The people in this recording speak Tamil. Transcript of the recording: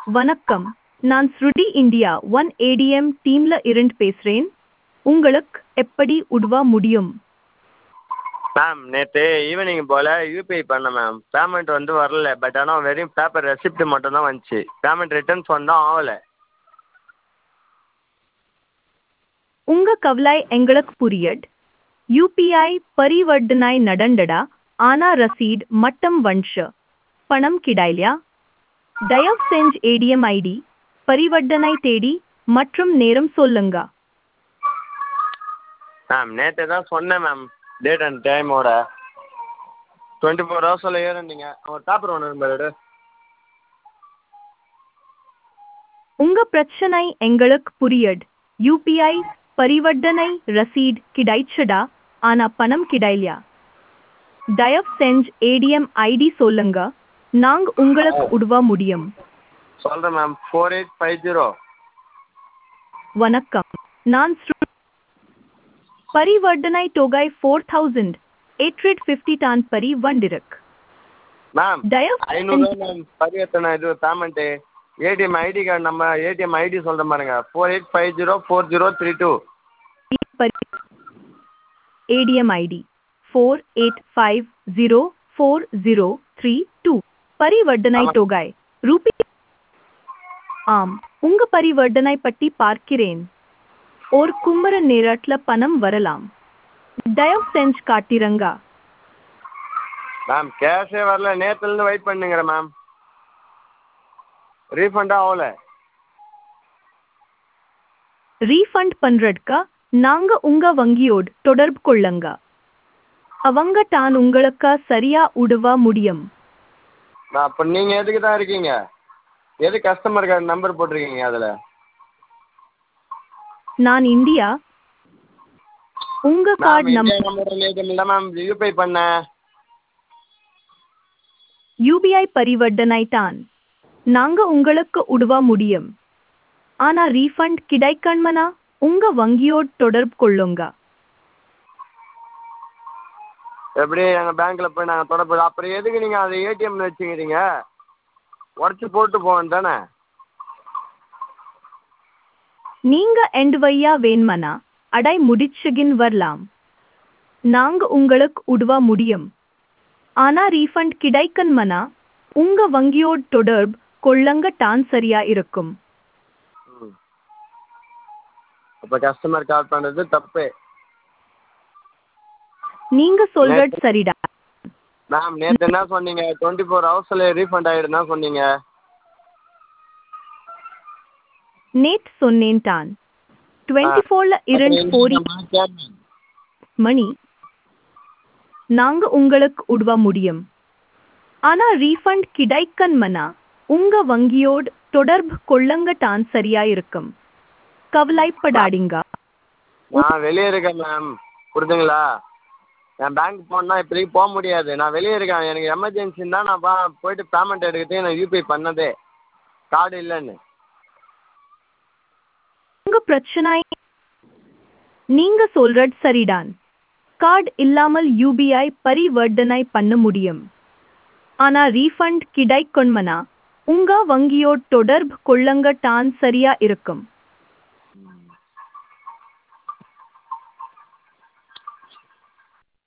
வணக்கம் நான் ஸ்ருதி இந்தியா ஒன் ஏடிஎம் டீம்ல இருந்து பேசுறேன் உங்களுக்கு எப்படி உதவ முடியும் மேம் நேற்று ஈவினிங் போல் யூபிஐ பண்ணேன் மேம் பேமெண்ட் வந்து வரல பட் ஆனால் வெறும் பேப்பர் ரெசிப்ட் மட்டும்தான் வந்துச்சு பேமெண்ட் ரிட்டர்ன்ஸ் வந்தால் ஆகலை உங்க கவலை எங்களுக்கு புரியட் யூபிஐ பரிவர்த்தனை நடந்தடா ஆனா ரசீட் மட்டும் வன்ஷ பணம் கிடையா தயவு செஞ்சு ஏடிஎம் ஐடி பரிவர்த்தனை தேடி மற்றும் நேரம் சொல்லுங்க மேம் நேற்று தான் சொன்னேன் மேம் டேட் அண்ட் டைமோட டுவெண்ட்டி ஃபோர் ஹவர்ஸில் ஏறுனீங்க ஒரு பேப்பர் ஒன்று இருப்பாரு உங்க பிரச்சனை எங்களுக்கு புரியட் யூபிஐ பரிவர்த்தனை ரசீட் கிடைச்சடா ஆனா பணம் கிடையா தயவு செஞ்சு ஏடிஎம் ஐடி சொல்லுங்க நாங்க உங்களுக்கு உதவ முடியும் சொல்கிறேன் ma'am four eight five zero வணக்கம் நான் ஸ்ரு- பரிவர்த்தனை தொகை four thousand eight hundred fifty டான் பரி வண்டிருக்கு மேம் தயவு ஐநூறுரூவா மேம் பரிவர்த்தனை இது பேமெண்ட்டு ஏடிஎம் ஐடி கார்டு நம்ம ஏடிஎம் ஐடி சொல்கிறேன் பாருங்க four eight five zero four zero three two ATM ID four eight five zero four zero three two பரிவர்த்தனை ஆமா. தொகை ரூபி ஆம் உங்க பரிவர்த்தனை பற்றி பார்க்கிறேன் ஒரு கும்பர நேரத்துல பணம் வரலாம் தயவு செஞ்சு காட்டிரங்க மேம் கேஷே வரல நேற்றுலேருந்து வெயிட் பண்ணுங்கிறேன் மேம் ரீஃபண்டாக ஆகல ரீஃபண்ட் பண்றதுக்கு நாங்க உங்க வங்கியோடு தொடர்பு கொள்ளுங்க அவங்க தான் உங்களுக்கு சரியா உதவ முடியும் நான் அப்போ நீங்கள் எதுக்கு தான் இருக்கீங்க எது கஸ்டமர் கார்டு நம்பர் போட்டிருக்கீங்க அதில் நான் இந்தியா உங்க ma'am card India number number இல்லை மேம் யூபிஐ பண்ணேன் யூபிஐ பரிவர்த்தனை தான் நாங்க உங்களுக்கு உதவ முடியும் ஆனா ரீஃபண்ட் கிடைக்கணுமனா உங்க வங்கியோடு தொடர்பு கொள்ளுங்க எப்படி எங்கள் பேங்க்கில் போய் நாங்கள் தொடர்பு அப்புறம் எதுக்கு நீங்கள் அதை ஏடிஎம்னு வச்சுக்கிறீங்க உடச்சி போட்டு போவேன் தானே நீங்க எண்ட் வையா வேண்மனா அடை முடிச்சுகின் வரலாம் நாங்க உங்களுக்கு உதவ முடியும் ஆனா ரீஃபண்ட் கிடைக்கணுமனா உங்க வங்கியோடு தொடர்பு கொள்ளுங்க தான் சரியா இருக்கும் ம் அப்போ கஸ்டமர் கால் பண்ணுறது தப்பு நீங்க சொல்றது சரிடா மேம் நேற்று என்ன சொன்னீங்க டுவெண்ட்டி ஃபோர் ஹவர்ஸில் ரீஃபண்ட் ஆகிடுனா சொன்னீங்க நேட் சொன்னேன் தான் டுவெண்ட்டி ஃபோர்ல இரண்டு போரி மணி நாங்க உங்களுக்கு உதவ முடியும் ஆனா ரீஃபண்ட் கிடைக்கணுமனா உங்க வங்கியோடு தொடர்பு கொள்ளுங்க தான் சரியா இருக்கும் கவலைப்படாதீங்க நான் வெளியே இருக்கேன் மேம் புரியுதுங்களா என் பேங்க் போனா இப்போதைக்கு போக முடியாது நான் வெளியே இருக்கேன் எனக்கு எமர்ஜென்சின்னு தான் நான் பா- போயிட்டு பேமெண்ட் எடுக்கிறதுக்கு நான் யூபிஐ பண்ணதே கார்டு இல்லைன்னு உங்க பிரச்சனை நீங்க சொல்றது சரிதான் கார்டு இல்லாமல் யூபிஐ பரிவர்த்தனை பண்ண முடியும் ஆனா ரீஃபண்ட் கிடைக்கணுமனா உங்க வங்கியோடு தொடர்பு கொள்ளுங்க தான் சரியா இருக்கும்